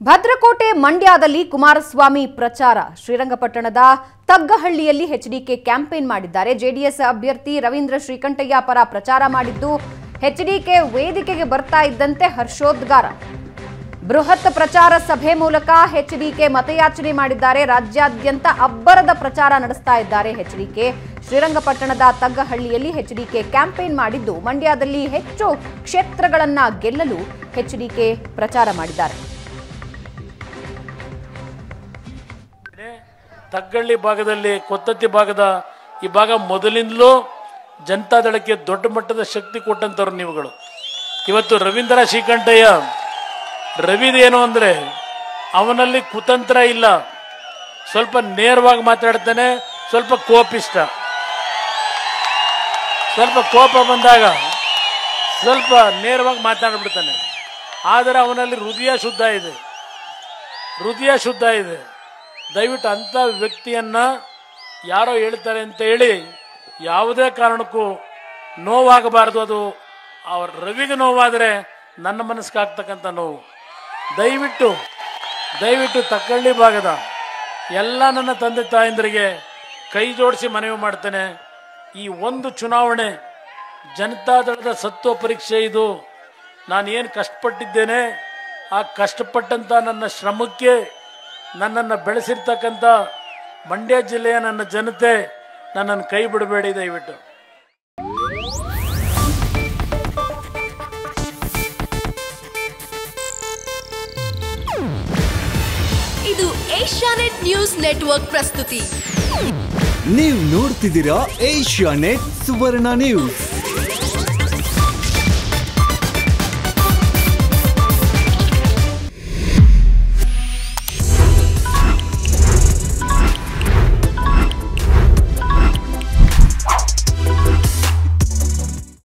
ಭದ್ರಕೋಟೆ ಮಂಡ್ಯದಲ್ಲಿ ಕುಮಾರಸ್ವಾಮಿ ಪ್ರಚಾರ ಶ್ರೀರಂಗಪಟ್ಟಣದ ತಗ್ಗಹಳ್ಳಿಯಲ್ಲಿ ಎಚ್ಡಿಕೆ ಕ್ಯಾಂಪೇನ್ ಮಾಡಿದ್ದಾರೆ ಜೆಡಿಎಸ್ ಅಭ್ಯರ್ಥಿ ರವೀಂದ್ರ ಶ್ರೀಕಂಠಯ್ಯ ಪರ ಪ್ರಚಾರ ಮಾಡಿದ್ದು ಎಚ್ಡಿಕೆ ವೇದಿಕೆಗೆ ಬರ್ತಾ ಇದ್ದಂತೆ ಹರ್ಷೋದ್ಗಾರ ಬೃಹತ್ ಪ್ರಚಾರ ಸಭೆ ಮೂಲಕ ಎಚ್ಡಿಕೆ ಮತಯಾಚನೆ ಮಾಡಿದ್ದಾರೆ ರಾಜ್ಯಾದ್ಯಂತ ಅಬ್ಬರದ ಪ್ರಚಾರ ನಡೆಸ್ತಾ ಇದ್ದಾರೆ ಎಚ್ಡಿಕೆ ಶ್ರೀರಂಗಪಟ್ಟಣದ ತಗ್ಗಹಳ್ಳಿಯಲ್ಲಿ ಎಚ್ಡಿಕೆ ಕ್ಯಾಂಪೇನ್ ಮಾಡಿದ್ದು ಮಂಡ್ಯದಲ್ಲಿ ಹೆಚ್ಚು ಕ್ಷೇತ್ರಗಳನ್ನ ಗೆಲ್ಲಲು ಎಚ್ಡಿಕೆ ಪ್ರಚಾರ ಮಾಡಿದ್ದಾರೆ ತಗ್ಗಳ್ಳಿ ಭಾಗದಲ್ಲಿ ಕೊತ್ತತ್ತಿ ಭಾಗದ ಈ ಭಾಗ ಮೊದಲಿಂದಲೂ ಜನತಾದಳಕ್ಕೆ ದೊಡ್ಡ ಮಟ್ಟದ ಶಕ್ತಿ ಕೊಟ್ಟಂಥವ್ರು ನೀವುಗಳು ಇವತ್ತು ರವೀಂದ್ರ ಶ್ರೀಕಂಠಯ್ಯ ರವಿದೇನು ಅಂದರೆ ಅವನಲ್ಲಿ ಕುತಂತ್ರ ಇಲ್ಲ ಸ್ವಲ್ಪ ನೇರವಾಗಿ ಮಾತಾಡ್ತಾನೆ ಸ್ವಲ್ಪ ಕೋಪಿಷ್ಟ ಸ್ವಲ್ಪ ಕೋಪ ಬಂದಾಗ ಸ್ವಲ್ಪ ನೇರವಾಗಿ ಮಾತಾಡ್ಬಿಡ್ತಾನೆ ಆದರೆ ಅವನಲ್ಲಿ ಹೃದಯ ಶುದ್ಧ ಇದೆ ಹೃದಯ ಶುದ್ಧ ಇದೆ ದಯವಿಟ್ಟು ಅಂಥ ವ್ಯಕ್ತಿಯನ್ನ ಯಾರೋ ಹೇಳ್ತಾರೆ ಅಂತ ಹೇಳಿ ಯಾವುದೇ ಕಾರಣಕ್ಕೂ ನೋವಾಗಬಾರ್ದು ಅದು ಅವ್ರ ರವಿಗೆ ನೋವಾದರೆ ನನ್ನ ಮನಸ್ಸಿಗೆ ಆಗ್ತಕ್ಕಂಥ ನೋವು ದಯವಿಟ್ಟು ದಯವಿಟ್ಟು ತಕ್ಕಳ್ಳಿ ಭಾಗದ ಎಲ್ಲ ನನ್ನ ತಂದೆ ತಾಯಂದರಿಗೆ ಕೈ ಜೋಡಿಸಿ ಮನವಿ ಮಾಡ್ತೇನೆ ಈ ಒಂದು ಚುನಾವಣೆ ಜನತಾದಳದ ಸತ್ವ ಪರೀಕ್ಷೆ ಇದು ನಾನು ಏನು ಕಷ್ಟಪಟ್ಟಿದ್ದೇನೆ ಆ ಕಷ್ಟಪಟ್ಟಂಥ ನನ್ನ ಶ್ರಮಕ್ಕೆ ನನ್ನನ್ನು ಬೆಳೆಸಿರ್ತಕ್ಕಂಥ ಮಂಡ್ಯ ಜಿಲ್ಲೆಯ ನನ್ನ ಜನತೆ ನನ್ನನ್ನು ಕೈ ಬಿಡಬೇಡಿ ದಯವಿಟ್ಟು ಇದು ಏಷ್ಯಾನೆಟ್ ನ್ಯೂಸ್ ನೆಟ್ವರ್ಕ್ ಪ್ರಸ್ತುತಿ ನೀವು ನೋಡ್ತಿದ್ದೀರಾ ಏಷ್ಯಾ ನೆಟ್ ಸುವರ್ಣ ನ್ಯೂಸ್